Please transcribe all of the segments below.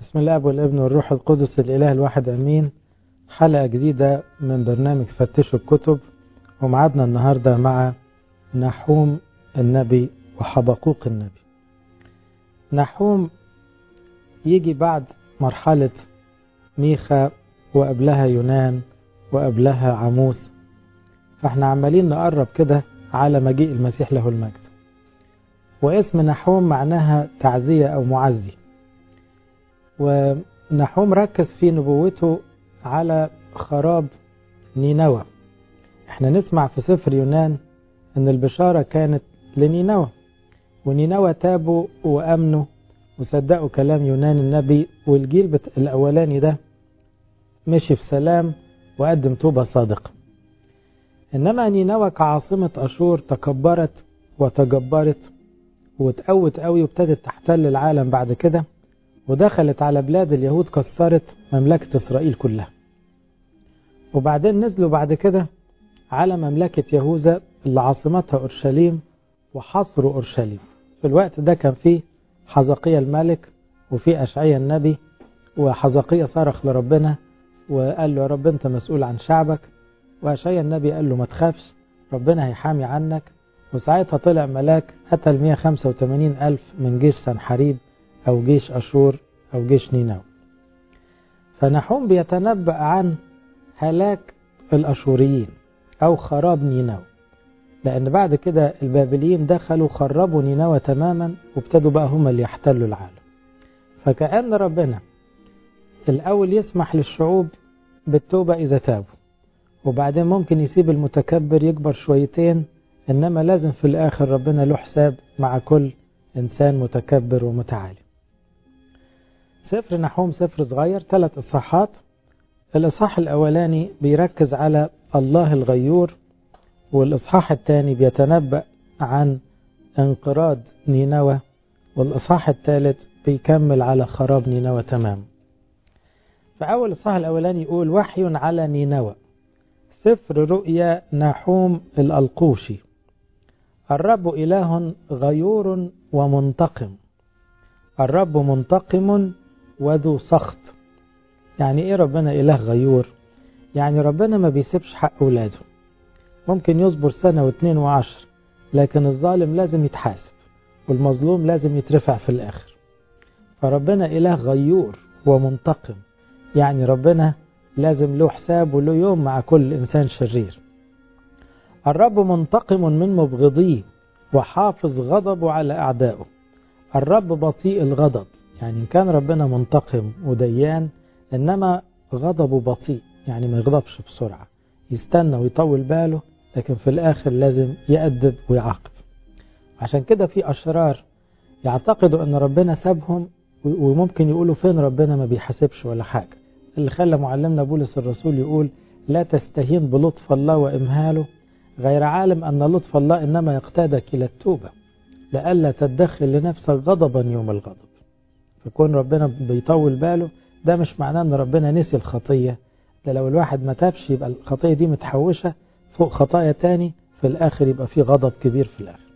بسم الله والابن والروح القدس الإله الواحد أمين حلقة جديدة من برنامج فتشوا الكتب ومعادنا النهاردة مع نحوم النبي وحبقوق النبي نحوم يجي بعد مرحلة ميخا وقبلها يونان وقبلها عموس فاحنا عمالين نقرب كده على مجيء المسيح له المجد واسم نحوم معناها تعزية أو معزي ونحوم ركز في نبوته على خراب نينوى احنا نسمع في سفر يونان ان البشارة كانت لنينوى ونينوى تابوا وامنوا وصدقوا كلام يونان النبي والجيل بت... الاولاني ده مشي في سلام وقدم توبة صادقة انما نينوى كعاصمة اشور تكبرت وتجبرت وتقوت قوي وابتدت تحتل العالم بعد كده ودخلت على بلاد اليهود كسرت مملكة إسرائيل كلها وبعدين نزلوا بعد كده على مملكة يهوذا اللي عاصمتها أورشليم وحصروا أورشليم في الوقت ده كان فيه حزقية الملك وفي أشعية النبي وحزقية صرخ لربنا وقال له يا رب أنت مسؤول عن شعبك وأشعية النبي قال له ما تخافش ربنا هيحامي عنك وساعتها طلع ملاك قتل 185 ألف من جيش سنحريب أو جيش أشور أو جيش نينوى فنحوم بيتنبأ عن هلاك الأشوريين أو خراب نينوى لأن بعد كده البابليين دخلوا خربوا نينوى تماما وابتدوا بقى هم اللي يحتلوا العالم فكأن ربنا الأول يسمح للشعوب بالتوبة إذا تابوا وبعدين ممكن يسيب المتكبر يكبر شويتين إنما لازم في الآخر ربنا له حساب مع كل إنسان متكبر ومتعالي سفر نحوم سفر صغير ثلاث إصحاحات الإصحاح الأولاني بيركز على الله الغيور والإصحاح الثاني بيتنبأ عن انقراض نينوى والإصحاح الثالث بيكمل على خراب نينوى تمام فأول الإصحاح الأولاني يقول وحي على نينوى سفر رؤيا نحوم الألقوشي الرب إله غيور ومنتقم الرب منتقم وذو سخط يعني ايه ربنا اله غيور يعني ربنا ما بيسيبش حق اولاده ممكن يصبر سنة واثنين وعشر لكن الظالم لازم يتحاسب والمظلوم لازم يترفع في الاخر فربنا اله غيور ومنتقم يعني ربنا لازم له حساب وله يوم مع كل انسان شرير الرب منتقم من مبغضيه وحافظ غضبه على اعدائه الرب بطيء الغضب يعني إن كان ربنا منتقم وديان إنما غضبه بطيء يعني ما يغضبش بسرعة يستنى ويطول باله لكن في الآخر لازم يأدب ويعاقب عشان كده في أشرار يعتقدوا أن ربنا سابهم وممكن يقولوا فين ربنا ما بيحاسبش ولا حاجة اللي خلى معلمنا بولس الرسول يقول لا تستهين بلطف الله وإمهاله غير عالم أن لطف الله إنما يقتادك إلى التوبة لئلا تدخل لنفسك غضبا يوم الغضب فكون ربنا بيطول باله ده مش معناه ان ربنا نسي الخطية ده لو الواحد ما تابش يبقى الخطية دي متحوشة فوق خطايا تاني في الآخر يبقى في غضب كبير في الآخر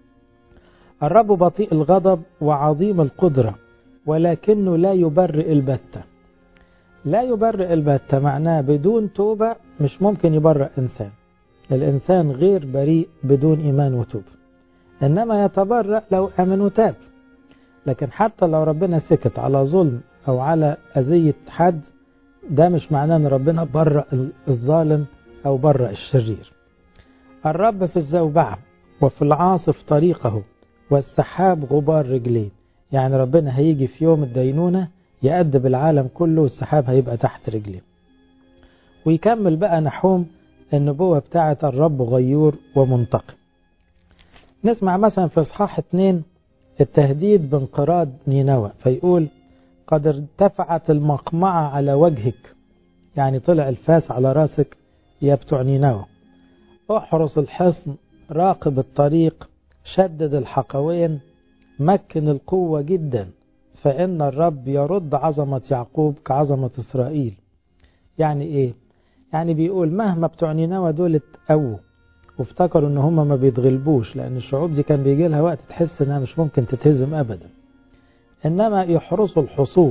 الرب بطيء الغضب وعظيم القدرة ولكنه لا يبرئ البتة لا يبرئ البتة معناه بدون توبة مش ممكن يبرئ إنسان الإنسان غير بريء بدون إيمان وتوبة إنما يتبرأ لو أمن وتاب لكن حتى لو ربنا سكت على ظلم أو على أذية حد ده مش معناه أن ربنا برأ الظالم أو برأ الشرير الرب في الزوبعة وفي العاصف طريقه والسحاب غبار رجليه يعني ربنا هيجي في يوم الدينونة يأدب العالم كله والسحاب هيبقى تحت رجليه ويكمل بقى نحوم النبوة بتاعة الرب غيور ومنتقم نسمع مثلا في اصحاح اتنين التهديد بانقراض نينوى فيقول قد ارتفعت المقمعة على وجهك يعني طلع الفاس على راسك يا بتوع نينوى احرس الحصن راقب الطريق شدد الحقوين مكن القوة جدا فإن الرب يرد عظمة يعقوب كعظمة إسرائيل يعني إيه؟ يعني بيقول مهما بتوع نينوى دول اتقووا وافتكروا ان هم ما بيتغلبوش لان الشعوب دي كان بيجي لها وقت تحس انها مش ممكن تتهزم ابدا انما يحرسوا الحصون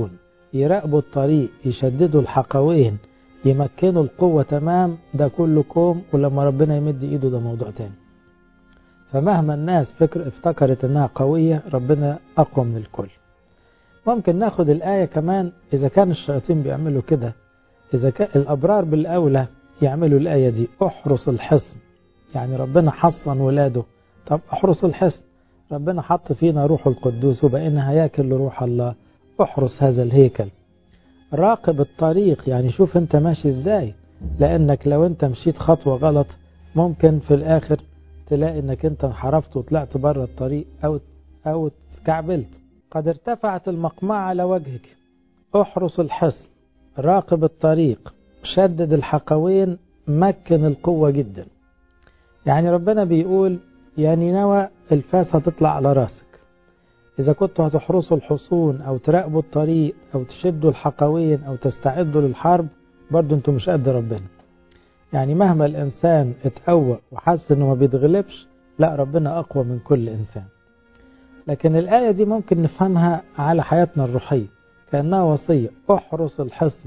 يراقبوا الطريق يشددوا الحقوين يمكنوا القوة تمام ده كله كوم ولما ربنا يمد ايده ده موضوع تاني فمهما الناس فكر افتكرت انها قوية ربنا اقوى من الكل ممكن ناخد الآية كمان إذا كان الشياطين بيعملوا كده إذا كان الأبرار بالأولى يعملوا الآية دي احرس الحصن يعني ربنا حصن ولاده طب احرس الحصن ربنا حط فينا روح القدوس وبقينا هياكل لروح الله احرس هذا الهيكل راقب الطريق يعني شوف انت ماشي ازاي لانك لو انت مشيت خطوة غلط ممكن في الاخر تلاقي انك انت انحرفت وطلعت بره الطريق او او كعبلت قد ارتفعت المقمعة على وجهك احرس الحصن راقب الطريق شدد الحقوين مكن القوة جدا يعني ربنا بيقول يا نينوى الفاس هتطلع على راسك إذا كنتوا هتحرسوا الحصون أو تراقبوا الطريق أو تشدوا الحقوين أو تستعدوا للحرب برضو انتوا مش قد ربنا يعني مهما الإنسان اتقوى وحس إنه ما بيتغلبش لا ربنا أقوى من كل إنسان لكن الآية دي ممكن نفهمها على حياتنا الروحية كأنها وصية احرس الحصن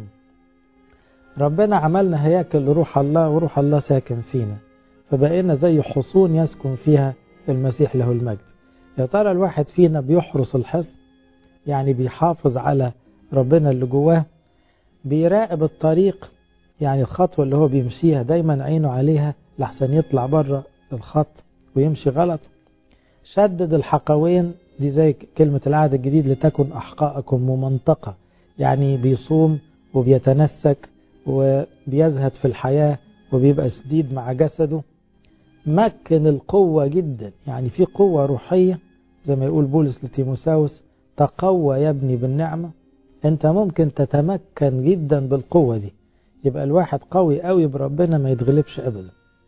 ربنا عملنا هياكل لروح الله وروح الله ساكن فينا فبقينا زي حصون يسكن فيها المسيح له المجد يا ترى الواحد فينا بيحرس الحصن يعني بيحافظ على ربنا اللي جواه بيراقب الطريق يعني الخطوة اللي هو بيمشيها دايما عينه عليها لحسن يطلع بره الخط ويمشي غلط شدد الحقوين دي زي كلمة العهد الجديد لتكن أحقاءكم ممنطقة يعني بيصوم وبيتنسك وبيزهد في الحياة وبيبقى شديد مع جسده مكن القوة جدا يعني في قوة روحية زي ما يقول بولس لتيموساوس تقوى يا ابني بالنعمة انت ممكن تتمكن جدا بالقوة دي يبقى الواحد قوي قوي بربنا ما يتغلبش ابدا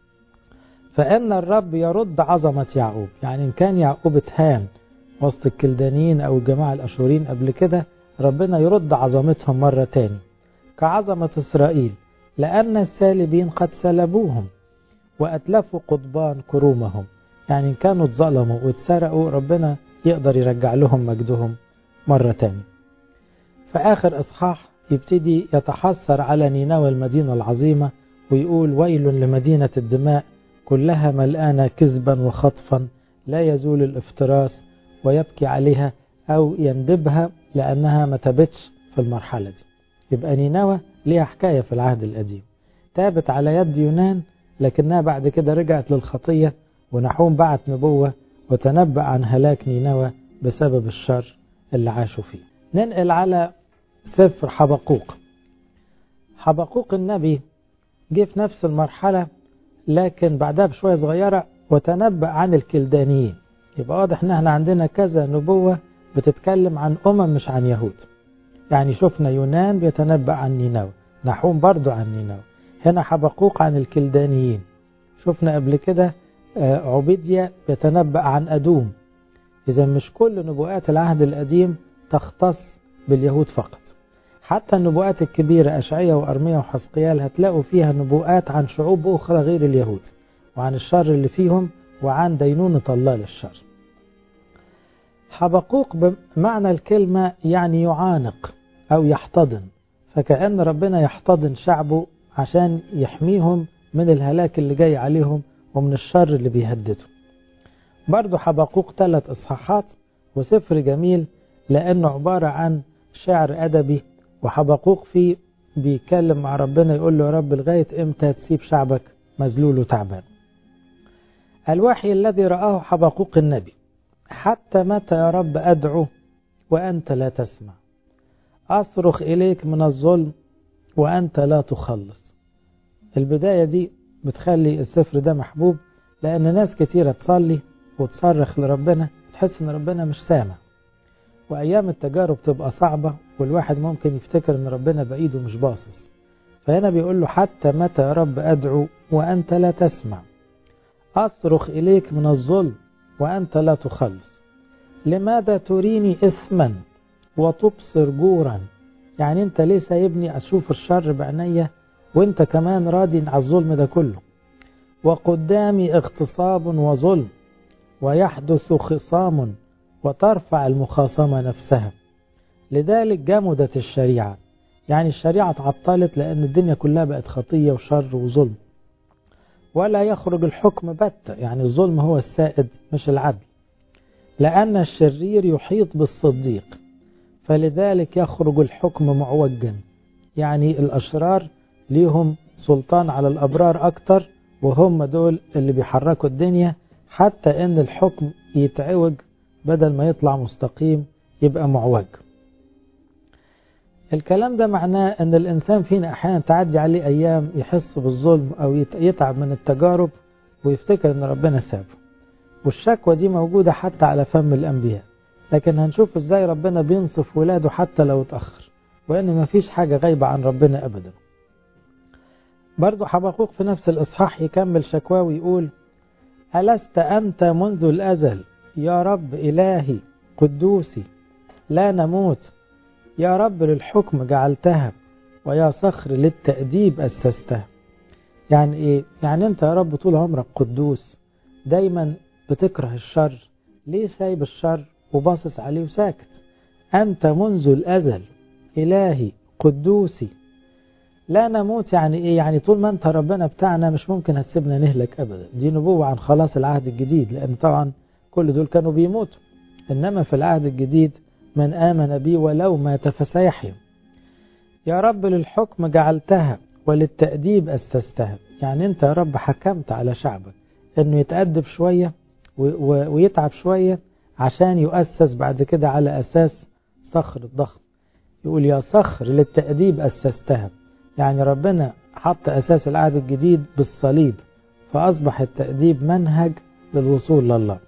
فان الرب يرد عظمة يعقوب يعني ان كان يعقوب اتهان وسط الكلدانيين او الجماعة الاشورين قبل كده ربنا يرد عظمتهم مرة تاني كعظمة اسرائيل لان السالبين قد سلبوهم وأتلفوا قضبان كرومهم يعني إن كانوا اتظلموا واتسرقوا ربنا يقدر يرجع لهم مجدهم مرة تانية فآخر إصحاح يبتدي يتحسر على نينوى المدينة العظيمة ويقول ويل لمدينة الدماء كلها ملآنة كذبا وخطفا لا يزول الافتراس ويبكي عليها أو يندبها لأنها ما تابتش في المرحلة دي يبقى نينوى ليها حكاية في العهد القديم تابت على يد يونان لكنها بعد كده رجعت للخطية ونحوم بعت نبوة وتنبأ عن هلاك نينوى بسبب الشر اللي عاشوا فيه ننقل على سفر حبقوق حبقوق النبي جه في نفس المرحلة لكن بعدها بشوية صغيرة وتنبأ عن الكلدانيين يبقى واضح ان احنا عندنا كذا نبوة بتتكلم عن أمم مش عن يهود يعني شفنا يونان بيتنبأ عن نينوى نحوم برضو عن نينوى هنا حبقوق عن الكلدانيين شفنا قبل كده عبيديا يتنبأ عن أدوم إذا مش كل نبوءات العهد القديم تختص باليهود فقط حتى النبوءات الكبيرة أشعية وأرمية وحسقيال هتلاقوا فيها نبوءات عن شعوب أخرى غير اليهود وعن الشر اللي فيهم وعن دينونة الله للشر حبقوق بمعنى الكلمة يعني يعانق أو يحتضن فكأن ربنا يحتضن شعبه عشان يحميهم من الهلاك اللي جاي عليهم ومن الشر اللي بيهدده برضو حبقوق ثلاث إصحاحات وسفر جميل لأنه عبارة عن شعر أدبي وحبقوق فيه بيتكلم مع ربنا يقول له يا رب لغاية إمتى تسيب شعبك مذلول وتعبان الوحي الذي رآه حبقوق النبي حتى متى يا رب أدعو وأنت لا تسمع أصرخ إليك من الظلم وأنت لا تخلص البداية دي بتخلي السفر ده محبوب لأن ناس كتيرة تصلي وتصرخ لربنا تحس إن ربنا مش سامع وأيام التجارب تبقى صعبة والواحد ممكن يفتكر إن ربنا بعيد ومش باصص فهنا بيقول له حتى متى يا رب أدعو وأنت لا تسمع أصرخ إليك من الظلم وأنت لا تخلص لماذا تريني إثما وتبصر جورا يعني أنت ليه سايبني أشوف الشر بعينيا وأنت كمان راضي على الظلم ده كله وقدامي اغتصاب وظلم ويحدث خصام وترفع المخاصمة نفسها لذلك جمدت الشريعة يعني الشريعة تعطلت لأن الدنيا كلها بقت خطية وشر وظلم ولا يخرج الحكم بتة يعني الظلم هو السائد مش العدل لأن الشرير يحيط بالصديق فلذلك يخرج الحكم معوجا يعني الأشرار ليهم سلطان على الأبرار أكتر وهم دول اللي بيحركوا الدنيا حتى ان الحكم يتعوج بدل ما يطلع مستقيم يبقى معوج الكلام ده معناه ان الانسان فينا احيانا تعدي عليه ايام يحس بالظلم او يتعب من التجارب ويفتكر ان ربنا سابه والشكوى دي موجودة حتى على فم الانبياء لكن هنشوف ازاي ربنا بينصف ولاده حتى لو اتأخر وان مفيش حاجة غايبة عن ربنا ابدا برضو حبقوق في نفس الإصحاح يكمل شكواه ويقول ألست أنت منذ الأزل يا رب إلهي قدوسي لا نموت يا رب للحكم جعلتها ويا صخر للتأديب أسستها يعني إيه؟ يعني أنت يا رب طول عمرك قدوس دايما بتكره الشر ليه سايب الشر وباصص عليه وساكت أنت منذ الأزل إلهي قدوسي لا نموت يعني ايه يعني طول ما انت ربنا بتاعنا مش ممكن هتسيبنا نهلك ابدا دي نبوة عن خلاص العهد الجديد لان طبعا كل دول كانوا بيموتوا انما في العهد الجديد من امن بي ولو مات فسيحيا يا رب للحكم جعلتها وللتأديب أسستها يعني انت يا رب حكمت على شعبك انه يتأدب شوية ويتعب شوية عشان يؤسس بعد كده على أساس صخر الضخم يقول يا صخر للتأديب أسستها يعني ربنا حط أساس العهد الجديد بالصليب فأصبح التأديب منهج للوصول لله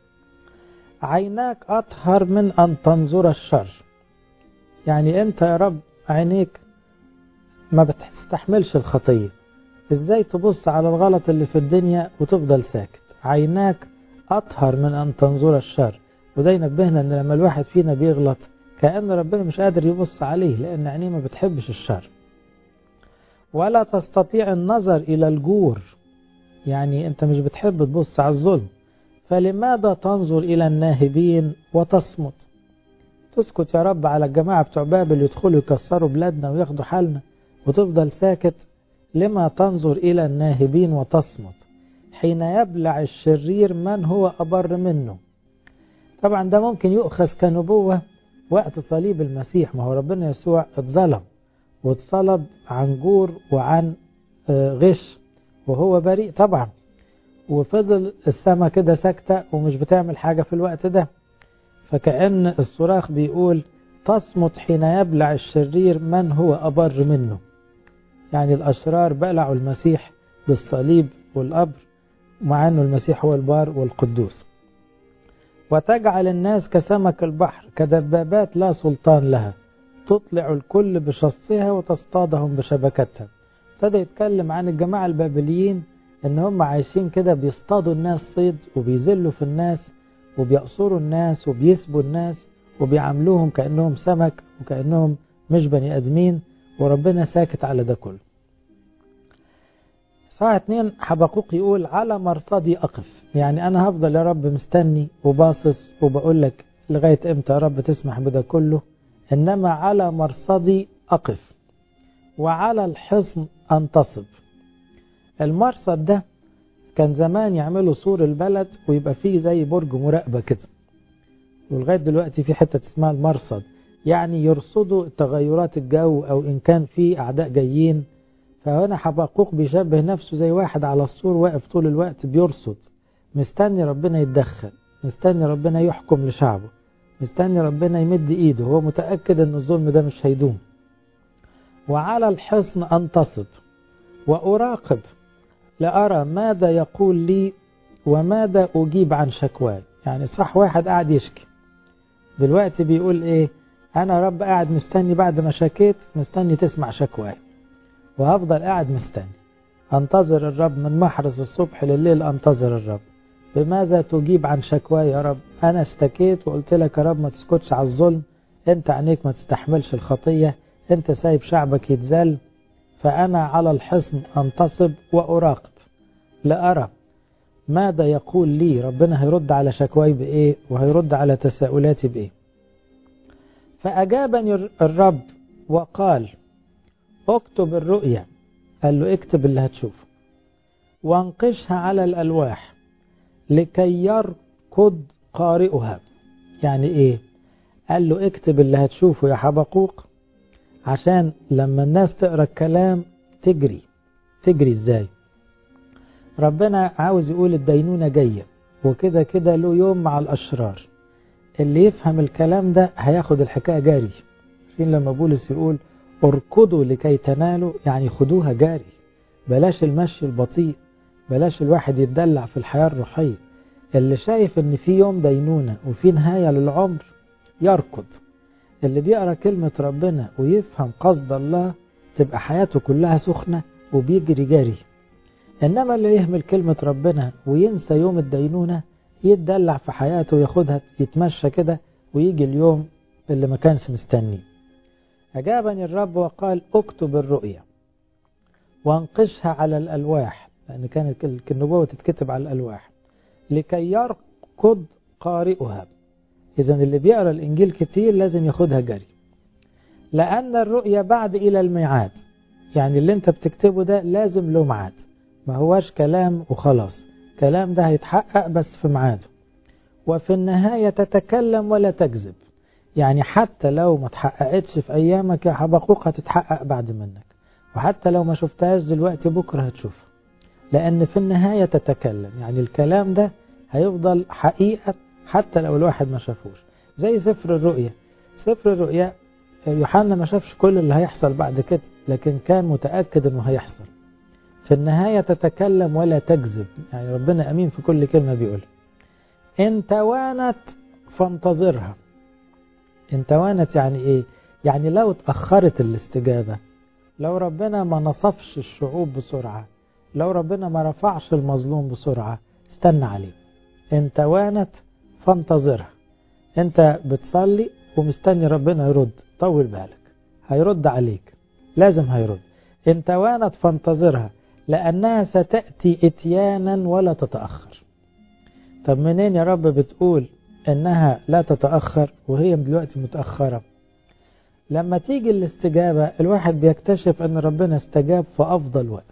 عيناك أطهر من أن تنظر الشر يعني أنت يا رب عينيك ما بتستحملش الخطية إزاي تبص على الغلط اللي في الدنيا وتفضل ساكت عيناك أطهر من أن تنظر الشر وده ينبهنا أن لما الواحد فينا بيغلط كأن ربنا مش قادر يبص عليه لأن عينيه ما بتحبش الشر ولا تستطيع النظر إلى الجور يعني أنت مش بتحب تبص على الظلم فلماذا تنظر إلى الناهبين وتصمت تسكت يا رب على الجماعة بتوع بابل يدخلوا يكسروا بلادنا وياخدوا حالنا وتفضل ساكت لما تنظر إلى الناهبين وتصمت حين يبلع الشرير من هو أبر منه طبعا ده ممكن يؤخذ كنبوة وقت صليب المسيح ما هو ربنا يسوع اتظلم واتصلب عن جور وعن غش وهو بريء طبعا وفضل السما كده ساكتة ومش بتعمل حاجة في الوقت ده فكأن الصراخ بيقول تصمت حين يبلع الشرير من هو أبر منه يعني الأشرار بلعوا المسيح بالصليب والأبر مع أنه المسيح هو البار والقدوس وتجعل الناس كسمك البحر كدبابات لا سلطان لها تطلع الكل بشصها وتصطادهم بشبكتها ابتدى يتكلم عن الجماعة البابليين ان هم عايشين كده بيصطادوا الناس صيد وبيذلوا في الناس وبيقصروا الناس وبيسبوا الناس وبيعاملوهم كأنهم سمك وكأنهم مش بني أدمين وربنا ساكت على ده كله ساعة اتنين حبقوق يقول على مرصدي أقف يعني أنا هفضل يا رب مستني وباصص وبقول لك لغاية امتى يا رب تسمح بده كله إنما على مرصدي أقف وعلى الحصن أنتصب المرصد ده كان زمان يعملوا سور البلد ويبقى فيه زي برج مراقبة كده ولغاية دلوقتي في حتة اسمها المرصد يعني يرصدوا تغيرات الجو أو إن كان في أعداء جايين فهنا حبقوق بيشبه نفسه زي واحد على السور واقف طول الوقت بيرصد مستني ربنا يتدخل مستني ربنا يحكم لشعبه مستني ربنا يمد ايده هو متأكد ان الظلم ده مش هيدوم وعلى الحصن انتصب وأراقب لأرى ماذا يقول لي وماذا أجيب عن شكواي يعني صح واحد قاعد يشكي دلوقتي بيقول ايه انا رب قاعد مستني بعد ما شكيت مستني تسمع شكواي وهفضل قاعد مستني انتظر الرب من محرز الصبح لليل انتظر الرب بماذا تجيب عن شكواي يا رب انا اشتكيت وقلت لك يا رب ما تسكتش على الظلم انت عينيك ما تستحملش الخطية انت سايب شعبك يتذل فانا على الحصن انتصب واراقب لأرى ماذا يقول لي ربنا هيرد على شكواي بإيه وهيرد على تساؤلاتي بإيه فأجابني الرب وقال اكتب الرؤيا قال له اكتب اللي هتشوفه وانقشها على الألواح لكي يركض قارئها يعني ايه قال له اكتب اللي هتشوفه يا حبقوق عشان لما الناس تقرا الكلام تجري تجري ازاي ربنا عاوز يقول الدينونة جاية وكده كده له يوم مع الأشرار اللي يفهم الكلام ده هياخد الحكاية جاري فين لما بولس يقول اركضوا لكي تنالوا يعني خدوها جاري بلاش المشي البطيء بلاش الواحد يتدلع في الحياة الروحية اللي شايف ان في يوم دينونة وفي نهاية للعمر يركض اللي بيقرأ كلمة ربنا ويفهم قصد الله تبقى حياته كلها سخنة وبيجري جري إنما اللي يهمل كلمة ربنا وينسى يوم الدينونة يتدلع في حياته وياخدها يتمشى كده ويجي اليوم اللي ما كانش مستنيه أجابني الرب وقال اكتب الرؤيا وانقشها على الألواح لأن كانت النبوة تتكتب على الألواح لكي يركض قارئها إذا اللي بيقرأ الإنجيل كتير لازم ياخدها جري لأن الرؤيا بعد إلى الميعاد يعني اللي انت بتكتبه ده لازم له ميعاد ما هواش كلام وخلاص كلام ده هيتحقق بس في ميعاده وفي النهاية تتكلم ولا تكذب يعني حتى لو ما تحققتش في أيامك يا حبقوق هتتحقق بعد منك وحتى لو ما شفتهاش دلوقتي بكرة هتشوفها لأن في النهاية تتكلم يعني الكلام ده هيفضل حقيقة حتى لو الواحد ما شافوش زي سفر الرؤيا سفر الرؤيا يوحنا ما شافش كل اللي هيحصل بعد كده لكن كان متأكد انه هيحصل في النهاية تتكلم ولا تكذب يعني ربنا أمين في كل كلمة بيقول إن توانت فانتظرها إن توانت يعني إيه يعني لو اتأخرت الاستجابة لو ربنا ما نصفش الشعوب بسرعة لو ربنا ما رفعش المظلوم بسرعة استنى عليه إن توانت فانتظرها انت بتصلي ومستني ربنا يرد طول بالك هيرد عليك لازم هيرد ان توانت فانتظرها لأنها ستأتي اتيانا ولا تتأخر طب منين يا رب بتقول انها لا تتأخر وهي دلوقتي متأخرة لما تيجي الاستجابة الواحد بيكتشف ان ربنا استجاب في افضل وقت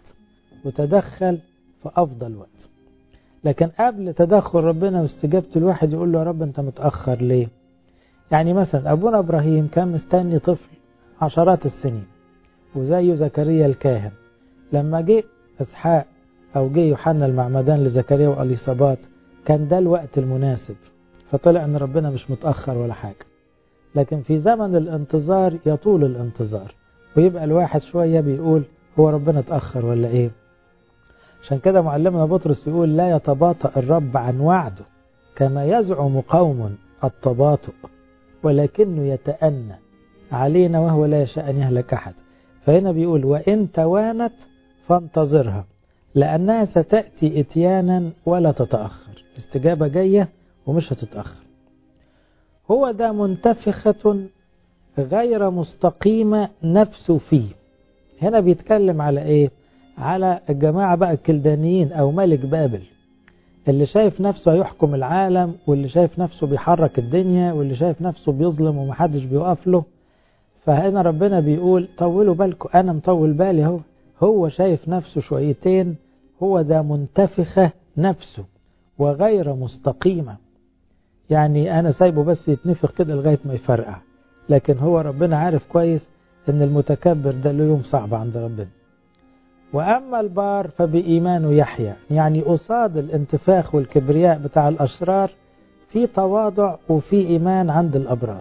وتدخل في افضل وقت لكن قبل تدخل ربنا واستجابة الواحد يقول له يا رب انت متأخر ليه يعني مثلا ابونا ابراهيم كان مستني طفل عشرات السنين وزيه زكريا الكاهن لما جه اسحاق او جه يوحنا المعمدان لزكريا واليصابات كان ده الوقت المناسب فطلع ان ربنا مش متأخر ولا حاجة لكن في زمن الانتظار يطول الانتظار ويبقى الواحد شوية بيقول هو ربنا اتأخر ولا ايه عشان كده معلمنا بطرس يقول لا يتباطأ الرب عن وعده كما يزعم قوم التباطؤ ولكنه يتأنى علينا وهو لا يشاء أن يهلك أحد فهنا بيقول وإن توانت فانتظرها لأنها ستأتي إتيانا ولا تتأخر استجابة جاية ومش هتتأخر هو ده منتفخة غير مستقيمة نفسه فيه هنا بيتكلم على ايه على الجماعة بقى الكلدانيين او ملك بابل اللي شايف نفسه هيحكم العالم واللي شايف نفسه بيحرك الدنيا واللي شايف نفسه بيظلم ومحدش بيقف له فهنا ربنا بيقول طولوا بالكم انا مطول بالي هو هو شايف نفسه شويتين هو ده منتفخة نفسه وغير مستقيمة يعني أنا سايبه بس يتنفخ كده لغاية ما يفرقع لكن هو ربنا عارف كويس إن المتكبر ده له يوم صعب عند ربنا وأما البار فبإيمانه يحيى يعني قصاد الانتفاخ والكبرياء بتاع الأشرار في تواضع وفي إيمان عند الأبرار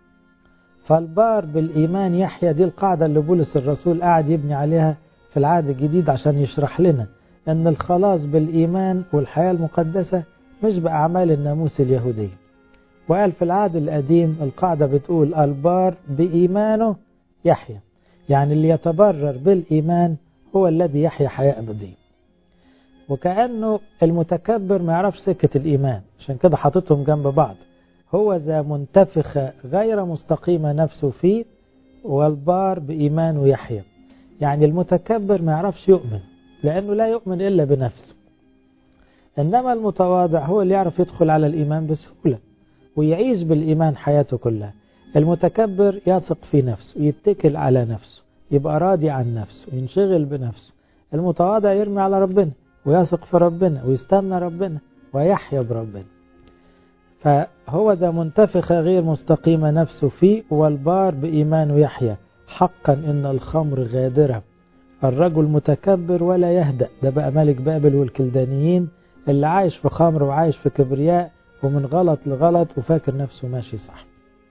فالبار بالإيمان يحيى دي القاعدة اللي بولس الرسول قاعد يبني عليها في العهد الجديد عشان يشرح لنا أن الخلاص بالإيمان والحياة المقدسة مش بأعمال الناموس اليهودي وقال في العهد القديم القاعدة بتقول البار بإيمانه يحيى يعني اللي يتبرر بالإيمان هو الذي يحيا حياة أبدية وكأنه المتكبر ما يعرفش سكة الإيمان عشان كده حاططهم جنب بعض هو ذا منتفخة غير مستقيمة نفسه فيه والبار بإيمانه يحيى يعني المتكبر ما يعرفش يؤمن لأنه لا يؤمن إلا بنفسه إنما المتواضع هو اللي يعرف يدخل على الإيمان بسهولة ويعيش بالإيمان حياته كلها المتكبر يثق في نفسه يتكل على نفسه يبقى راضي عن نفسه ينشغل بنفسه المتواضع يرمي على ربنا ويثق في ربنا ويستنى ربنا ويحيا بربنا فهو ذا منتفخة غير مستقيمة نفسه فيه والبار بإيمانه يحيا حقا إن الخمر غادرة الرجل متكبر ولا يهدأ ده بقى ملك بابل والكلدانيين اللي عايش في خمر وعايش في كبرياء ومن غلط لغلط وفاكر نفسه ماشي صح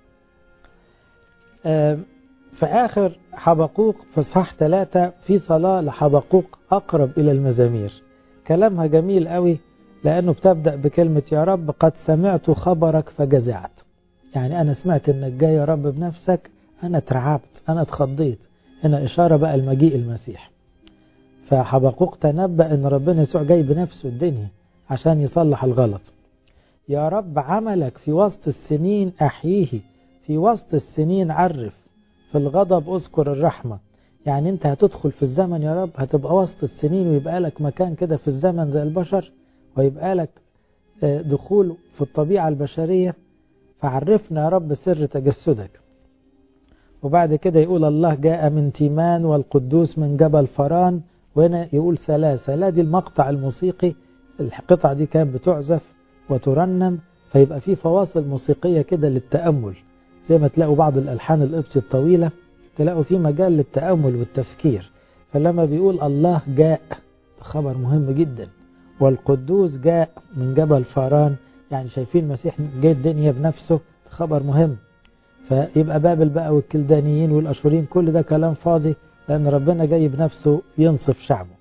في آخر حبقوق في صح ثلاثة في صلاة لحبقوق أقرب إلى المزامير كلامها جميل قوي لأنه بتبدأ بكلمة يا رب قد سمعت خبرك فجزعت يعني أنا سمعت أنك جاي يا رب بنفسك أنا اترعبت أنا اتخضيت هنا إشارة بقى المجيء المسيح فحبقوق تنبأ أن ربنا يسوع جاي بنفسه الدنيا عشان يصلح الغلط يا رب عملك في وسط السنين أحييه في وسط السنين عرف في الغضب أذكر الرحمة يعني أنت هتدخل في الزمن يا رب هتبقى وسط السنين ويبقى لك مكان كده في الزمن زي البشر ويبقى لك دخول في الطبيعة البشرية فعرفنا يا رب سر تجسدك وبعد كده يقول الله جاء من تيمان والقدوس من جبل فران وهنا يقول ثلاثة لا دي المقطع الموسيقي القطعة دي كانت بتعزف وترنم فيبقى في فواصل موسيقية كده للتأمل زي ما تلاقوا بعض الألحان القبطي الطويلة تلاقوا في مجال للتأمل والتفكير فلما بيقول الله جاء خبر مهم جدا والقدوس جاء من جبل فاران يعني شايفين المسيح جاي الدنيا بنفسه خبر مهم فيبقى بابل بقى والكلدانيين والأشورين كل ده كلام فاضي لأن ربنا جاي بنفسه ينصف شعبه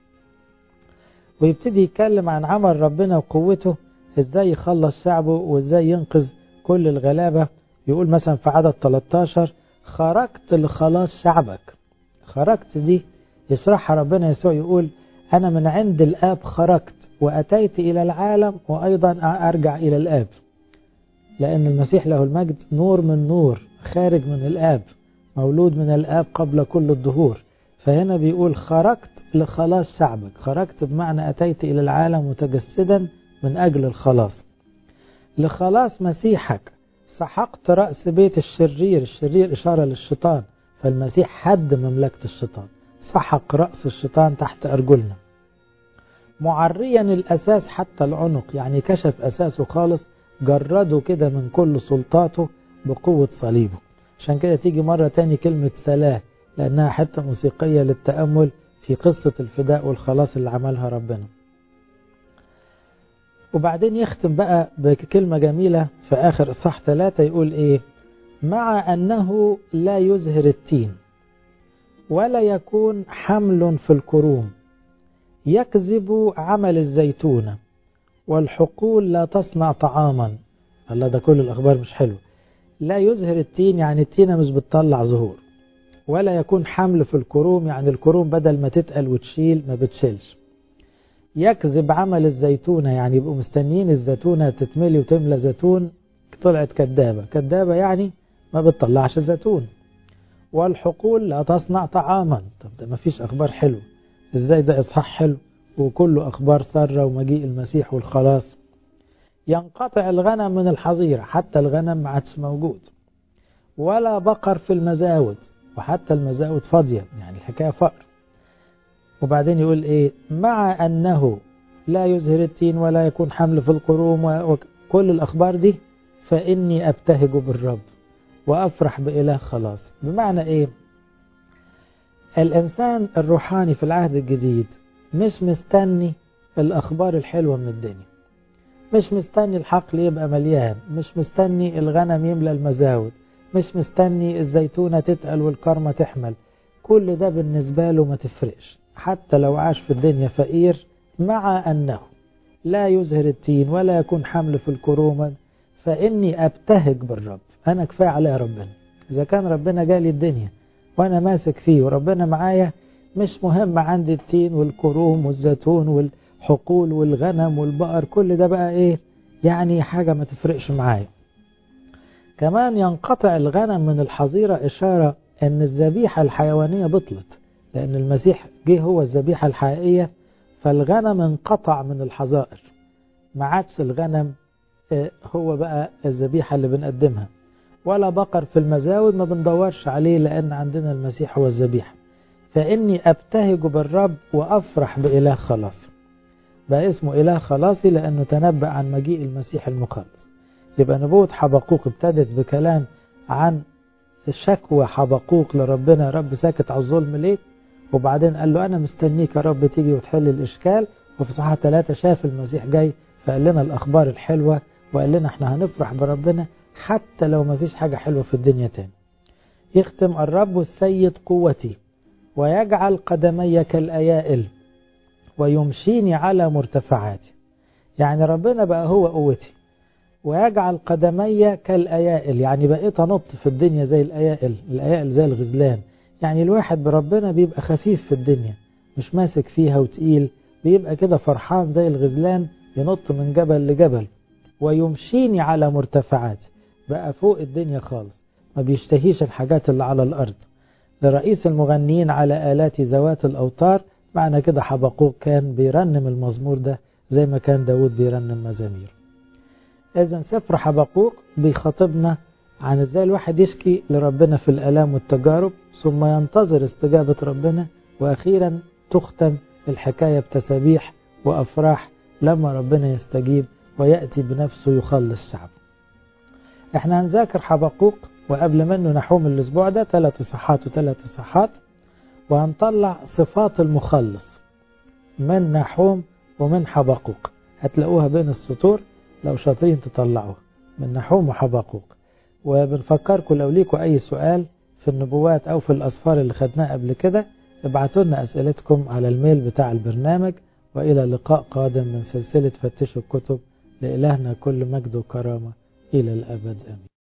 ويبتدي يتكلم عن عمل ربنا وقوته ازاي يخلص شعبه وازاي ينقذ كل الغلابة يقول مثلا في عدد 13 خرجت لخلاص شعبك خرجت دي يشرحها ربنا يسوع يقول أنا من عند الآب خرجت وأتيت إلى العالم وأيضا أرجع إلى الآب لأن المسيح له المجد نور من نور خارج من الآب مولود من الآب قبل كل الظهور فهنا بيقول خرجت لخلاص شعبك خرجت بمعنى أتيت إلى العالم متجسدا من أجل الخلاص لخلاص مسيحك سحقت رأس بيت الشرير الشرير إشارة للشيطان فالمسيح حد مملكة الشيطان سحق رأس الشيطان تحت أرجلنا معريا الأساس حتى العنق يعني كشف أساسه خالص جرده كده من كل سلطاته بقوة صليبه عشان كده تيجي مرة تاني كلمة سلاه لأنها حتة موسيقية للتأمل في قصة الفداء والخلاص اللي عملها ربنا وبعدين يختم بقى بكلمة جميلة في آخر إصحاح ثلاثة يقول إيه مع أنه لا يزهر التين ولا يكون حمل في الكروم يكذب عمل الزيتونة والحقول لا تصنع طعاما الله ده كل الأخبار مش حلو لا يزهر التين يعني التينة مش بتطلع زهور ولا يكون حمل في الكروم يعني الكروم بدل ما تتقل وتشيل ما بتشيلش يكذب عمل الزيتونة يعني يبقوا مستنيين الزيتونة تتملي وتملى زيتون طلعت كدابة كدابة يعني ما بتطلعش زيتون والحقول لا تصنع طعاما طب ده ما فيش أخبار حلو ازاي ده إصحاح حلو وكله أخبار سارة ومجيء المسيح والخلاص ينقطع الغنم من الحظيرة حتى الغنم ما عادش موجود ولا بقر في المزاود وحتى المزاود فاضية يعني الحكاية فقر وبعدين يقول ايه مع انه لا يزهر التين ولا يكون حمل في القروم وكل الاخبار دي فاني ابتهج بالرب وافرح باله خلاص بمعنى ايه الانسان الروحاني في العهد الجديد مش مستني الاخبار الحلوة من الدنيا مش مستني الحقل يبقى مليان مش مستني الغنم يملى المزاود مش مستني الزيتونة تتقل والكرمة تحمل كل ده بالنسبة له ما تفرقش حتى لو عاش في الدنيا فقير مع أنه لا يزهر التين ولا يكون حمل في الكرومة فإني أبتهج بالرب أنا كفاية عليها ربنا إذا كان ربنا جالي الدنيا وأنا ماسك فيه وربنا معايا مش مهم عندي التين والكروم والزيتون والحقول والغنم والبقر كل ده بقى إيه يعني حاجة ما تفرقش معايا كمان ينقطع الغنم من الحظيرة إشارة أن الذبيحة الحيوانية بطلت لأن المسيح جه هو الذبيحة الحقيقية فالغنم انقطع من الحظائر ما عادش الغنم هو بقى الذبيحة اللي بنقدمها ولا بقر في المزاود ما بندورش عليه لأن عندنا المسيح هو الذبيحة فإني أبتهج بالرب وأفرح بإله خلاصي بقى اسمه إله خلاصي لأنه تنبأ عن مجيء المسيح المخلص يبقى نبوة حبقوق ابتدت بكلام عن الشكوى حبقوق لربنا يا رب ساكت على الظلم ليه وبعدين قال له أنا مستنيك يا رب تيجي وتحل الإشكال وفي صحة ثلاثة شاف المسيح جاي فقال لنا الأخبار الحلوة وقال لنا احنا هنفرح بربنا حتى لو ما فيش حاجة حلوة في الدنيا تاني يختم الرب السيد قوتي ويجعل قدمي كالأيائل ويمشيني على مرتفعاتي يعني ربنا بقى هو قوتي ويجعل قدمي كالأيائل يعني بقيت أنط في الدنيا زي الأيائل الأيائل زي الغزلان يعني الواحد بربنا بيبقى خفيف في الدنيا مش ماسك فيها وتقيل بيبقى كده فرحان زي الغزلان ينط من جبل لجبل ويمشيني على مرتفعات بقى فوق الدنيا خالص ما بيشتهيش الحاجات اللي على الأرض لرئيس المغنيين على آلات ذوات الأوتار معنى كده حبقوق كان بيرنم المزمور ده زي ما كان داود بيرنم مزامير إذا سفر حبقوق بيخاطبنا عن ازاي الواحد يشكي لربنا في الآلام والتجارب ثم ينتظر استجابة ربنا وأخيرا تختم الحكاية بتسابيح وأفراح لما ربنا يستجيب ويأتي بنفسه يخلص شعبه احنا هنذاكر حبقوق وقبل منه نحوم الأسبوع ده ثلاث صفحات وثلاث صفحات وهنطلع صفات المخلص من نحوم ومن حبقوق هتلاقوها بين السطور لو شاطرين تطلعوها من نحوم وحبقوق وبنفكركم لو ليكم أي سؤال في النبوات أو في الأسفار اللي خدناها قبل كده ابعتوا لنا أسئلتكم على الميل بتاع البرنامج وإلى لقاء قادم من سلسلة فتشوا الكتب لإلهنا كل مجد وكرامة إلى الأبد آمين